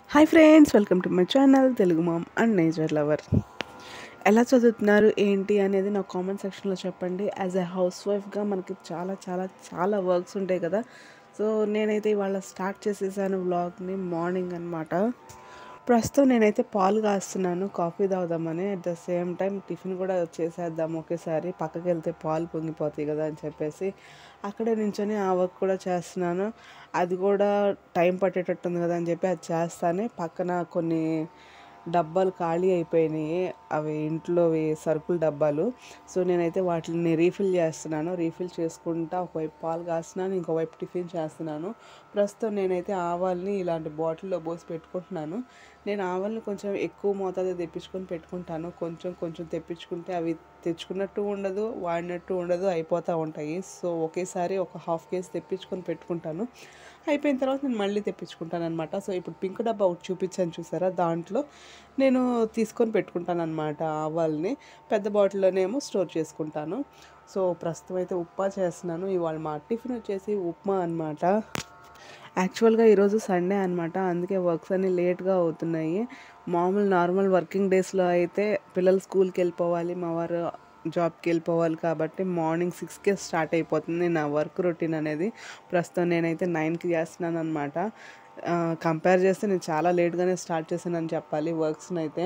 hi friends welcome to my channel Telugu mom and nature lover ఎలా చదువుతున్నారు ఏంటి అనేది నా కామెంట్ సెక్షన్లో చెప్పండి యాజ్ ఎ హౌస్ వైఫ్గా మనకి చాలా చాలా చాలా వర్క్స్ ఉంటాయి కదా సో నేనైతే ఇవాళ స్టార్ట్ చేసేసాను వ్లాగ్ని మార్నింగ్ అనమాట ప్రస్తుతం నేనైతే పాలు కాస్తున్నాను కాఫీ తాగుదామని at the same time tiffin కూడా చేసేద్దాం ఒకేసారి పక్కకి వెళ్తే పాలు పొంగిపోతాయి కదా అని చెప్పేసి అక్కడే నించొని ఆ వర్క్ కూడా చేస్తున్నాను అది కూడా టైం పట్టేటట్టుంది కదా అని చెప్పి అది చేస్తానే పక్కన కొన్ని డబ్బాలు ఖాళీ అయిపోయినాయి అవి ఇంట్లోవి సరుకుల డబ్బాలు సో నేనైతే వాటిని రీఫిల్ చేస్తున్నాను రీఫిల్ చేసుకుంటా ఒకవైపు పాలు కాస్తున్నాను ఇంకోవైపు టిఫిన్ చేస్తున్నాను ప్రస్తుతం నేనైతే ఆవాల్ని ఇలాంటి బాటిల్లో పోసి పెట్టుకుంటున్నాను నేను ఆవాల్ని కొంచెం ఎక్కువ మోతాదు తెప్పించుకొని పెట్టుకుంటాను కొంచెం కొంచెం తెప్పించుకుంటే అవి తెచ్చుకున్నట్టు ఉండదు వాడినట్టు ఉండదు అయిపోతూ ఉంటాయి సో ఒకేసారి ఒక హాఫ్ కేజీ తెప్పించుకొని పెట్టుకుంటాను అయిపోయిన తర్వాత నేను మళ్ళీ తెప్పించుకుంటాను అనమాట సో ఇప్పుడు పింక్ డబ్బా ఒకటి చూపించాను చూసారా దాంట్లో నేను తీసుకొని పెట్టుకుంటాను అనమాట ఆవాల్ని పెద్ద బాటిల్లోనేమో స్టోర్ చేసుకుంటాను సో ప్రస్తుతం అయితే ఉప్మా చేస్తున్నాను ఇవాళ మా టిఫిన్ వచ్చేసి ఉప్మా అనమాట యాక్చువల్గా ఈరోజు సండే అనమాట అందుకే వర్క్స్ అన్నీ లేట్గా అవుతున్నాయి మామూలు నార్మల్ వర్కింగ్ డేస్లో అయితే పిల్లలు స్కూల్కి వెళ్ళిపోవాలి మా వారు జాబ్కి వెళ్ళిపోవాలి కాబట్టి మార్నింగ్ సిక్స్కే స్టార్ట్ అయిపోతుంది నా వర్క్ రొటీన్ అనేది ప్రస్తుతం నేనైతే నైన్కి చేస్తున్నాను అనమాట కంపేర్ చేస్తే నేను చాలా లేట్గానే స్టార్ట్ చేశానని చెప్పాలి వర్క్స్ని అయితే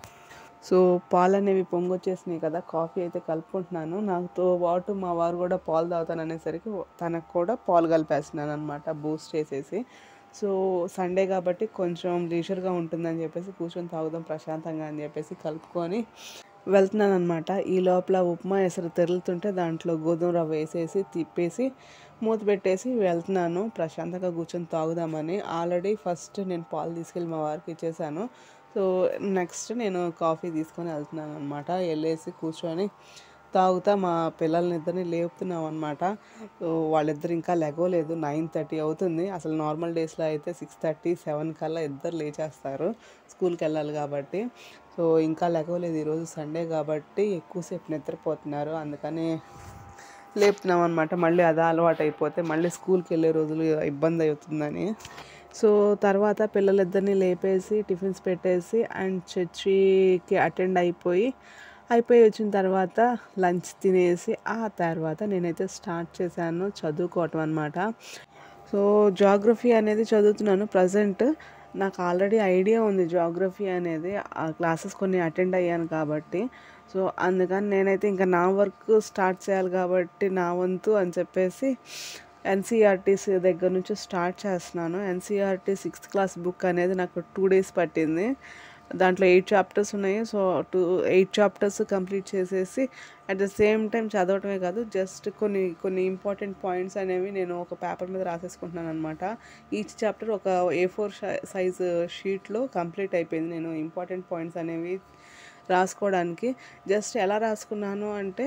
సో పాలు అనేవి పొంగొచ్చేసినాయి కదా కాఫీ అయితే కలుపుకుంటున్నాను నాతో పాటు మా వారు కూడా పాలు తాగుతాను అనేసరికి తనకు కూడా పాలు కలిపేస్తున్నాను అనమాట బూస్ట్ చేసేసి సో సండే కాబట్టి కొంచెం లీజర్గా ఉంటుందని చెప్పేసి కూర్చొని తాగుదాం ప్రశాంతంగా అని చెప్పేసి కలుపుకొని వెళ్తున్నాను అనమాట ఈ లోపల ఉప్మా ఎసరు తెరులుతుంటే దాంట్లో గోధుమ రవ్వ వేసేసి తిప్పేసి మూత పెట్టేసి వెళ్తున్నాను ప్రశాంతంగా కూర్చొని తాగుదామని ఆల్రెడీ ఫస్ట్ నేను పాలు తీసుకెళ్ళి మా వారికి ఇచ్చేసాను సో నెక్స్ట్ నేను కాఫీ తీసుకొని వెళ్తున్నాను అనమాట వెళ్ళేసి కూర్చొని తాగుతా మా పిల్లల్ని ఇద్దరిని లేపుతున్నాం అనమాట సో వాళ్ళిద్దరు ఇంకా లెగవలేదు నైన్ థర్టీ అవుతుంది అసలు నార్మల్ డేస్లో అయితే సిక్స్ థర్టీ సెవెన్ కల్లా ఇద్దరు లేచేస్తారు స్కూల్కి వెళ్ళాలి కాబట్టి సో ఇంకా లెగవలేదు ఈరోజు సండే కాబట్టి ఎక్కువసేపు నిద్రపోతున్నారు అందుకని లేపుతున్నాం అనమాట మళ్ళీ అదే అలవాటు అయిపోతే మళ్ళీ స్కూల్కి వెళ్ళే రోజులు ఇబ్బంది అవుతుందని సో తర్వాత పిల్లలిద్దరిని లేపేసి టిఫిన్స్ పెట్టేసి అండ్ చర్చికి అటెండ్ అయిపోయి అయిపోయి వచ్చిన తర్వాత లంచ్ తినేసి ఆ తర్వాత నేనైతే స్టార్ట్ చేశాను చదువుకోవటం అనమాట సో జాగ్రఫీ అనేది చదువుతున్నాను ప్రజెంట్ నాకు ఆల్రెడీ ఐడియా ఉంది జాగ్రఫీ అనేది ఆ క్లాసెస్ కొన్ని అటెండ్ అయ్యాను కాబట్టి సో అందుకని నేనైతే ఇంకా నా వర్క్ స్టార్ట్ చేయాలి కాబట్టి నా వంతు అని చెప్పేసి ఎన్సీఆర్టీస్ దగ్గర నుంచి స్టార్ట్ చేస్తున్నాను ఎన్సీఆర్టీ సిక్స్త్ క్లాస్ బుక్ అనేది నాకు టూ డేస్ పట్టింది దాంట్లో ఎయిట్ చాప్టర్స్ ఉన్నాయి so two eight chapters complete చేసేసి అట్ ద సేమ్ టైం చదవటమే కాదు జస్ట్ కొన్ని కొన్ని ఇంపార్టెంట్ పాయింట్స్ అనేవి నేను ఒక పేపర్ మీద రాసేసుకుంటున్నాను అనమాట ఈచ్ చాప్టర్ ఒక ఏ ఫోర్ సైజ్ షీట్లో కంప్లీట్ అయిపోయింది నేను ఇంపార్టెంట్ పాయింట్స్ అనేవి రాసుకోవడానికి జస్ట్ ఎలా రాసుకున్నాను అంటే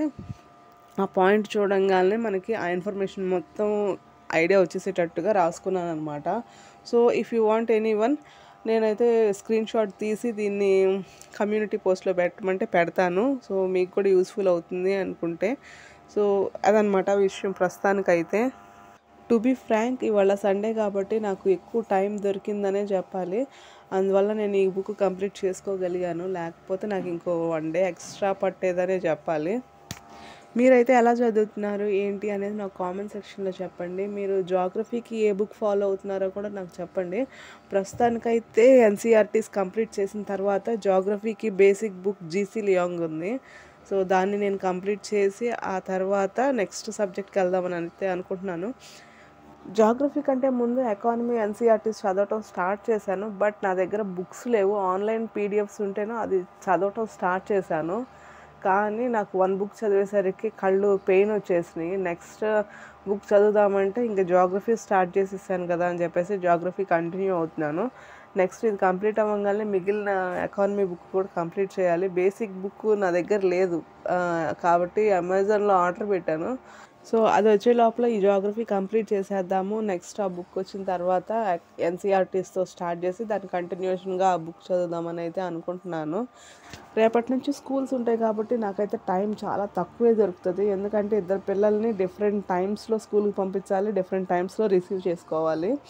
ఆ పాయింట్ చూడంగానే మనకి ఆ ఇన్ఫర్మేషన్ మొత్తం ఐడియా వచ్చేసేటట్టుగా రాసుకున్నాను అనమాట so if you want any one నేనైతే స్క్రీన్ షాట్ తీసి దీన్ని కమ్యూనిటీ పోస్ట్లో పెట్టమంటే పెడతాను సో మీకు కూడా యూస్ఫుల్ అవుతుంది అనుకుంటే సో అదనమాట విషయం ప్రస్తుతానికైతే టు బీ ఫ్రాంక్ ఇవాళ సండే కాబట్టి నాకు ఎక్కువ టైం దొరికిందనే చెప్పాలి అందువల్ల నేను ఈ బుక్ కంప్లీట్ చేసుకోగలిగాను లేకపోతే నాకు ఇంకో వన్ డే ఎక్స్ట్రా పట్టేదనే చెప్పాలి మీరైతే ఎలా చదువుతున్నారు ఏంటి అనేది నాకు కామెంట్ సెక్షన్లో చెప్పండి మీరు జాగ్రఫీకి ఏ బుక్ ఫాలో అవుతున్నారో కూడా నాకు చెప్పండి ప్రస్తుతానికైతే ఎన్సీఆర్టీస్ కంప్లీట్ చేసిన తర్వాత జాగ్రఫీకి బేసిక్ బుక్ జీసీ లియాంగ్ ఉంది సో దాన్ని నేను కంప్లీట్ చేసి ఆ తర్వాత నెక్స్ట్ సబ్జెక్ట్కి వెళ్దామని అయితే అనుకుంటున్నాను జాగ్రఫీ కంటే ముందు ఎకానమీ ఎన్సీఆర్టీస్ చదవటం స్టార్ట్ చేశాను బట్ నా దగ్గర బుక్స్ లేవు ఆన్లైన్ పీడిఎఫ్స్ ఉంటేనో అది చదవటం స్టార్ట్ చేశాను కానీ నాకు వన్ బుక్ చదివేసరికి కళ్ళు పెయిన్ వచ్చేసినాయి నెక్స్ట్ బుక్ చదువుదామంటే ఇంకా జాగ్రఫీ స్టార్ట్ చేసేసాను కదా అని చెప్పేసి జాగ్రఫీ కంటిన్యూ అవుతున్నాను నెక్స్ట్ ఇది కంప్లీట్ అవ్వగానే మిగిలిన ఎకానమీ బుక్ కూడా కంప్లీట్ చేయాలి బేసిక్ బుక్ నా దగ్గర లేదు కాబట్టి అమెజాన్లో ఆర్డర్ పెట్టాను సో అది వచ్చే లోపల ఈ జాగ్రఫీ కంప్లీట్ చేసేద్దాము నెక్స్ట్ ఆ బుక్ వచ్చిన తర్వాత ఎన్సీఆర్టీస్తో స్టార్ట్ చేసి దాని కంటిన్యూషన్గా ఆ బుక్ చదువుదామని అయితే అనుకుంటున్నాను రేపటి నుంచి స్కూల్స్ ఉంటాయి కాబట్టి నాకైతే టైం చాలా తక్కువే దొరుకుతుంది ఎందుకంటే ఇద్దరు పిల్లల్ని డిఫరెంట్ టైమ్స్లో స్కూల్కి పంపించాలి డిఫరెంట్ టైమ్స్లో రిసీవ్ చేసుకోవాలి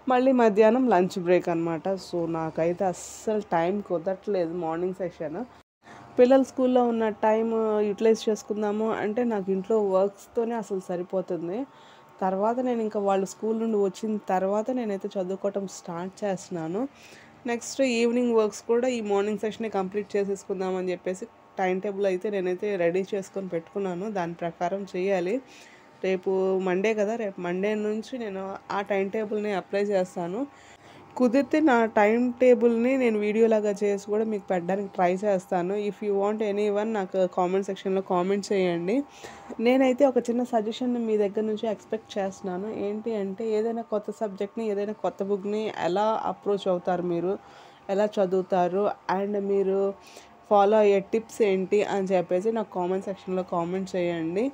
మళ్ళీ మధ్యాహ్నం లంచ్ బ్రేక్ అనమాట సో నాకైతే అస్సలు టైం కుదరట్లేదు మార్నింగ్ సెషన్ పిల్లలు స్కూల్లో ఉన్న టైం యూటిలైజ్ చేసుకుందాము అంటే నాకు ఇంట్లో వర్క్స్తోనే అసలు సరిపోతుంది తర్వాత నేను ఇంకా వాళ్ళు స్కూల్ నుండి వచ్చిన తర్వాత నేనైతే చదువుకోవటం స్టార్ట్ చేస్తున్నాను నెక్స్ట్ ఈవినింగ్ వర్క్స్ కూడా ఈ మార్నింగ్ సెషనే కంప్లీట్ చేసేసుకుందామని చెప్పేసి టైం టేబుల్ అయితే నేనైతే రెడీ చేసుకొని పెట్టుకున్నాను దాని ప్రకారం చేయాలి రేపు మండే కదా రేపు మండే నుంచి నేను ఆ టైం టేబుల్ని అప్లై చేస్తాను కుదిరితే నా టైం టేబుల్ని నేను వీడియోలాగా చేసి కూడా మీకు పెట్టడానికి ట్రై చేస్తాను if you want any one నాకు కామెంట్ సెక్షన్లో కామెంట్ చేయండి నేనైతే ఒక చిన్న సజెషన్ మీ దగ్గర నుంచి ఎక్స్పెక్ట్ చేస్తున్నాను ఏంటి అంటే ఏదైనా కొత్త సబ్జెక్ట్ని ఏదైనా కొత్త బుక్ని ఎలా అప్రోచ్ అవుతారు మీరు ఎలా చదువుతారు అండ్ మీరు ఫాలో అయ్యే టిప్స్ ఏంటి అని చెప్పేసి నాకు కామెంట్ సెక్షన్లో కామెంట్ చేయండి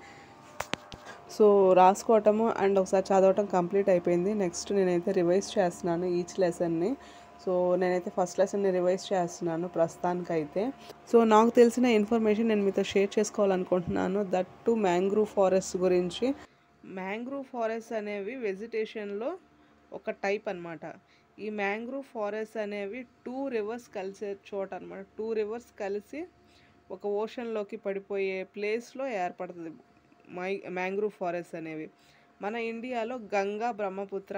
సో రాసుకోవటము అండ్ ఒకసారి చదవటం కంప్లీట్ అయిపోయింది నెక్స్ట్ నేనైతే రివైజ్ చేస్తున్నాను ఈచ్ లెసన్ని సో నేనైతే ఫస్ట్ లెసన్ని రివైజ్ చేస్తున్నాను ప్రస్తుతానికైతే సో నాకు తెలిసిన ఇన్ఫర్మేషన్ నేను మీతో షేర్ చేసుకోవాలనుకుంటున్నాను దట్ టు మ్యాంగ్రూవ్ ఫారెస్ట్ గురించి మ్యాంగ్రూవ్ ఫారెస్ట్ అనేవి వెజిటేషన్లో ఒక టైప్ అన్నమాట ఈ మ్యాంగ్రూవ్ ఫారెస్ట్ అనేవి టూ రివర్స్ కలిసే చోట అనమాట టూ రివర్స్ కలిసి ఒక ఓషన్లోకి పడిపోయే ప్లేస్లో ఏర్పడుతుంది మై మ్యాంగ్రూవ్ ఫారెస్ట్ అనేవి మన ఇండియాలో గంగా బ్రహ్మపుత్ర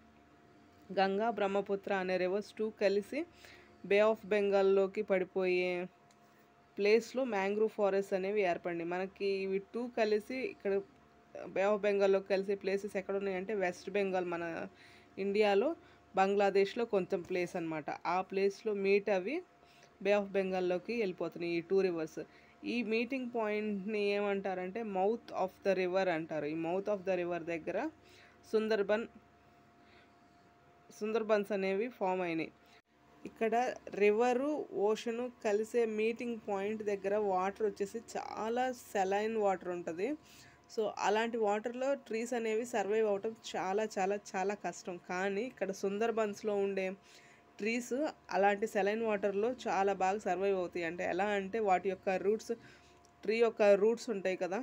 గంగా బ్రహ్మపుత్ర అనే రివర్స్ టూ కలిసి బే ఆఫ్ బెంగాల్లోకి పడిపోయే ప్లేస్లో మ్యాంగ్రూవ్ ఫారెస్ట్ అనేవి ఏర్పడినాయి మనకి ఇవి టూ కలిసి ఇక్కడ బే ఆఫ్ బెంగాల్లో కలిసే ప్లేసెస్ ఎక్కడ ఉన్నాయంటే వెస్ట్ బెంగాల్ మన ఇండియాలో బంగ్లాదేశ్లో కొంచెం ప్లేస్ అనమాట ఆ ప్లేస్లో మీట్ అవి బే ఆఫ్ బెంగాల్లోకి వెళ్ళిపోతున్నాయి ఈ టూ రివర్స్ ఈ మీటింగ్ పాయింట్ని ఏమంటారంటే మౌత్ ఆఫ్ ద రివర్ అంటారు ఈ మౌత్ ఆఫ్ ద రివర్ దగ్గర సుందర్బన్ సుందర్బన్స్ అనేవి ఫామ్ అయినాయి ఇక్కడ రివరు ఓషను కలిసే మీటింగ్ పాయింట్ దగ్గర వాటర్ వచ్చేసి చాలా సెలైన్ వాటర్ ఉంటుంది సో అలాంటి వాటర్లో ట్రీస్ అనేవి సర్వైవ్ అవటం చాలా చాలా చాలా కష్టం కానీ ఇక్కడ సుందర్బన్స్లో ఉండే ట్రీస్ అలాంటి సెలైన్ వాటర్లో చాలా బాగా సర్వైవ్ అవుతాయి అంటే ఎలా అంటే వాటి యొక్క రూట్స్ ట్రీ యొక్క రూట్స్ ఉంటాయి కదా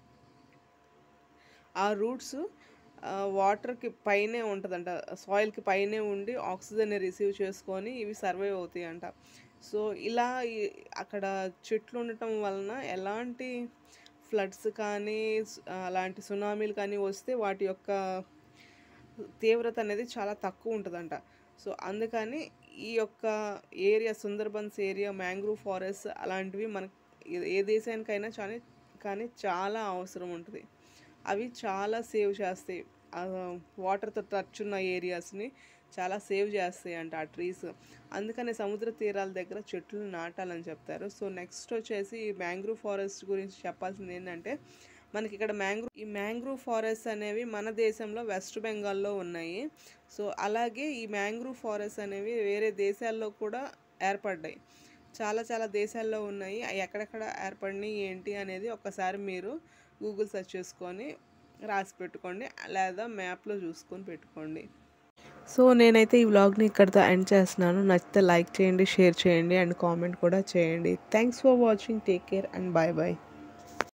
ఆ రూట్స్ వాటర్కి పైనే ఉంటుందంట సాయిల్కి పైనే ఉండి ఆక్సిజన్ని రిసీవ్ చేసుకొని ఇవి సర్వైవ్ అవుతాయి అంట సో ఇలా ఈ- అక్కడ చెట్లు ఉండటం వలన ఎలాంటి ఫ్లడ్స్ కానీ స్- అలాంటి సునామీలు కానీ వస్తే వాటి యొక్క తీవ్రత అనేది చాలా తక్కువ ఉంటుందంట సో అందుకని ఈ యొక్క area Sundarbans area mangrove forest అలాంటివి మనకు ఏ- ఏ దేశానికైనా చాలా కానీ చాలా అవసరం ఉంటుంది అవి చాలా సేవ్ చేస్తాయి వాటర్తో టచ్ ఉన్న ఏరియాస్ని చాలా సేవ్ చేస్తాయి అంట ఆ ట్రీస్ అందుకని సముద్ర తీరాల దగ్గర చెట్లు నాటాలని చెప్తారు సో నెక్స్ట్ వచ్చేసి ఈ మ్యాంగ్రూవ్ ఫారెస్ట్ గురించి చెప్పాల్సింది ఏంటంటే మనకి ఇక్కడ మ్యాంగ్రూవ్ ఈ మ్యాంగ్రూవ్ ఫారెస్ట్ అనేవి మన దేశంలో వెస్ట్ బెంగాల్లో ఉన్నాయి సో అలాగే ఈ మ్యాంగ్రూవ్ ఫారెస్ట్ అనేవి వేరే దేశాల్లో కూడా ఏర్పడ్డాయి చాలా చాలా దేశాల్లో ఉన్నాయి అవి ఎక్కడెక్కడ ఏర్పడినాయి ఏంటి అనేది ఒకసారి మీరు గూగుల్ సెర్చ్ చేసుకొని రాసి పెట్టుకోండి లేదా మ్యాప్లో చూసుకొని పెట్టుకోండి సో నేనైతే ఈ వ్లాగ్ని ఇక్కడితో ఎండ్ చేస్తున్నాను నచ్చితే లైక్ చేయండి షేర్ చేయండి అండ్ కామెంట్ కూడా చేయండి thanks for watching take care and bye bye